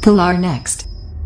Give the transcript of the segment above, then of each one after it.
Pilar next.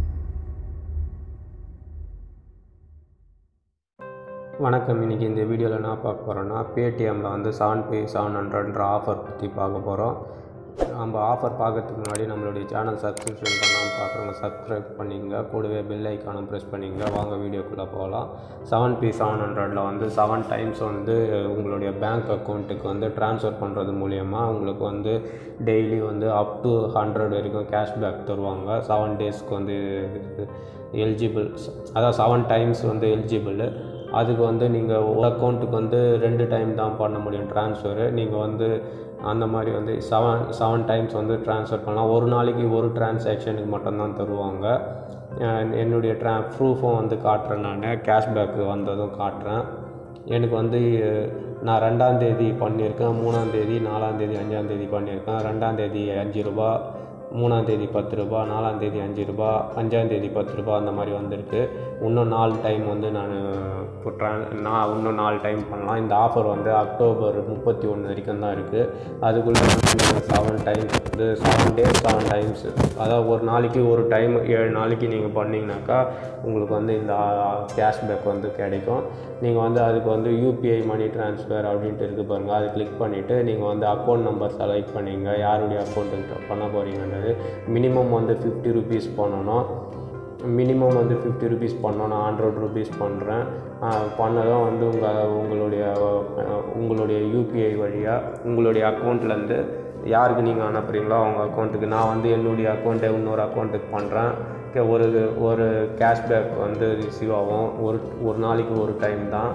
வணக்கம் இன்றைக்கி இந்த வீடியோவில் என்ன பார்க்க போகிறோன்னா பேடிஎம்மில் வந்து செவன் பே செவன் ஹண்ட்ரட்ன்ற ஆஃபர் பற்றி பார்க்க போகிறோம் நம்ம ஆஃபர் பார்க்கறதுக்கு முன்னாடி நம்மளுடைய சேனல் சப்ஸ்கிரிப்ஷன் பண்ணாமல் பார்க்குறவங்க சப்ஸ்கிரைப் பண்ணிங்க கூடவே பெல் ஐக்கானும் ப்ரெஸ் பண்ணிங்க வாங்க வீடியோக்குள்ளே போகலாம் செவன் பி செவன் ஹண்ட்ரடில் வந்து செவன் டைம்ஸ் வந்து உங்களுடைய பேங்க் அக்கௌண்ட்டுக்கு வந்து ட்ரான்ஸ்ஃபர் பண்ணுறது மூலயமா உங்களுக்கு வந்து டெய்லி வந்து அப் டு ஹண்ட்ரட் வரைக்கும் கேஷ்பேக் தருவாங்க செவன் டேஸ்க்கு வந்து எலிஜிபிள் அதான் செவன் டைம்ஸ் வந்து எலிஜிபிள் அதுக்கு வந்து நீங்கள் ஒரு அக்கௌண்ட்டுக்கு வந்து ரெண்டு டைம் தான் பண்ண முடியும் ட்ரான்ஸ்ஃபரு நீங்கள் வந்து அந்த மாதிரி வந்து செவன் செவன் டைம்ஸ் வந்து ட்ரான்ஸ்ஃபர் பண்ணலாம் ஒரு நாளைக்கு ஒரு டிரான்சாக்ஷனுக்கு மட்டும்தான் தருவாங்க அஹ் என்னுடைய ட்ரா ப்ரூஃபும் வந்து காட்டுறேன் நான் கேஷ்பேக்கு வந்ததும் காட்டுறேன் எனக்கு வந்து நான் ரெண்டாந்தேதி பண்ணியிருக்கேன் மூணாந்தேதி நாலாந்தேதி அஞ்சாந்தேதி பண்ணியிருக்கேன் ரெண்டாந்தேதி அஞ்சு ரூபா மூணாந்தேதி பத்து ரூபா நாலாந்தேதி அஞ்சு ரூபா அஞ்சாந்தேதி பத்து ரூபா அந்த மாதிரி வந்திருக்கு இன்னும் நாலு டைம் வந்து நான் இப்போ ட்ரான் நான் இன்னும் நாலு டைம் பண்ணலாம் இந்த ஆஃபர் வந்து அக்டோபர் முப்பத்தி ஒன்று வரைக்கும் தான் இருக்குது அதுக்குள்ளே வந்து செவன் டைம்ஸ் வந்து செவன் டேஸ் செவன் டைம்ஸ் அதாவது ஒரு நாளைக்கு ஒரு டைம் ஏழு நாளைக்கு நீங்கள் பண்ணிங்கனாக்கா உங்களுக்கு வந்து இந்த கேஷ்பேக் வந்து கிடைக்கும் நீங்கள் வந்து அதுக்கு வந்து யூபிஐ மணி ட்ரான்ஸ்ஃபர் அப்படின்ட்டு இருக்குது பாருங்கள் அது கிளிக் பண்ணிவிட்டு நீங்கள் வந்து அக்கௌண்ட் நம்பர் செலக்ட் பண்ணிங்க யாருடைய அக்கௌண்ட்டுக்கு பண்ண போகிறீங்கன்றது மினிமம் வந்து ஃபிஃப்டி ருபீஸ் பண்ணணும் மினிமம் வந்து ஃபிஃப்டி ருபீஸ் பண்ணோம் நான் ஹண்ட்ரட் ருபீஸ் பண்ணுறேன் பண்ணதும் வந்து உங்கள் உங்களுடைய அஹ், உங்களுடைய யூபிஐ வழியாக உங்களுடைய அக்கௌண்ட்லேருந்து யாருக்கு நீங்கள் அனுப்புகிறீங்களோ அவங்க அக்கௌண்ட்டுக்கு நான் வந்து என்னுடைய அக்கௌண்ட்டை இன்னொரு அக்கௌண்ட்டுக்கு பண்ணுறேன் கே- ஒரு ஒரு கேஷ்பேக் வந்து ரிசீவ் ஆகும் ஒரு ஒரு நாளைக்கு ஒரு டைம் தான்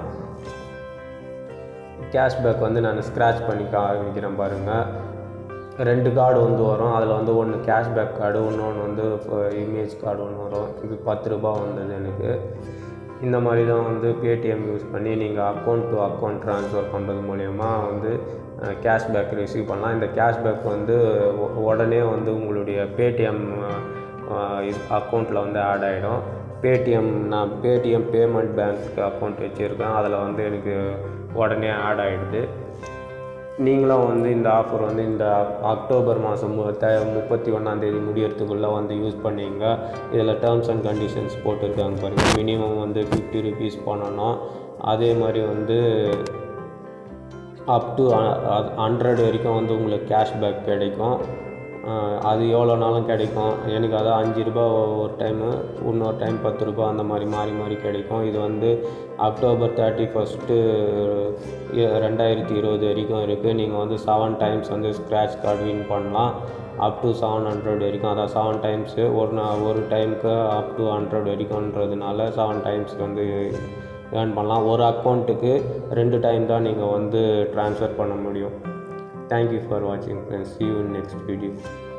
கேஷ்பேக் வந்து நான் ஸ்க்ராட்ச் பண்ணி காமிக்கிறேன் பாருங்கள் ரெண்டு கார்டு வந்து வரும் அதில் வந்து ஒன்று கேஷ்பேக் கார்டு இன்னொன்று வந்து இமேஜ் கார்டு ஒன்று வரும் இது பத்து ரூபா வந்தது எனக்கு இந்த மாதிரி தான் வந்து பேடிஎம் யூஸ் பண்ணி நீங்கள் அக்கௌண்ட் டு அக்கௌண்ட் ட்ரான்ஸ்ஃபர் பண்ணுறது மூலயமா வந்து கேஷ்பேக் ரிசீவ் பண்ணலாம் இந்த கேஷ்பேக் வந்து உ- உடனே வந்து உங்களுடைய பேடிஎம் அக்கௌண்ட்டில் வந்து ஆட் ஆகிடும் பேடிஎம் நான் பேடிஎம் பேமெண்ட் பேங்க் அக்கௌண்ட் வச்சுருக்கேன் அதில் வந்து எனக்கு உடனே ஆட் ஆகிடுது நீங்களும் வந்து இந்த ஆஃபர் வந்து இந்த அக்டோபர் மாதம் த முப்பத்தி ஒன்றாந்தேதி முடியறதுக்குள்ளே வந்து யூஸ் பண்ணீங்க இதில் டேர்ம்ஸ் அண்ட் கண்டிஷன்ஸ் போட்டிருக்காங்க பாருங்கள் மினிமம் வந்து ஃபிஃப்டி ருபீஸ் பண்ணணும் அதே மாதிரி வந்து அப் டு ஹண்ட்ரட் வரைக்கும் வந்து உங்களுக்கு கேஷ்பேக் கிடைக்கும் அஹ் அது எவ்வளோ நாளும் கிடைக்கும் எனக்கு அதான் அஞ்சு ரூபா ஒரு டைமு இன்னொரு டைம் பத்து ரூபா அந்த மாதிரி மாறி மாறி கிடைக்கும் இது வந்து அக்டோபர் தேர்ட்டி ஃபஸ்ட்டு ரெண்டாயிரத்தி இருபது வரைக்கும் இருக்குது நீங்கள் வந்து செவன் டைம்ஸ் வந்து ஸ்க்ராட்ச் கார்டு வின் பண்ணலாம் அப் டு செவன் ஹண்ட்ரட் வரைக்கும் அதான் செவன் டைம்ஸு ஒரு நா- ஒரு டைமுக்கு அப் டு ஹண்ட்ரட் வரைக்கும்ன்றதுனால செவன் டைம்ஸ் வந்து ஏர்ன் பண்ணலாம் ஒரு அக்கௌண்ட்டுக்கு ரெண்டு டைம் தான் நீங்கள் வந்து ட்ரான்ஸ்ஃபர் பண்ண முடியும் தேங்க்யூ ஃபார் வாட்சிங் friends see you in next video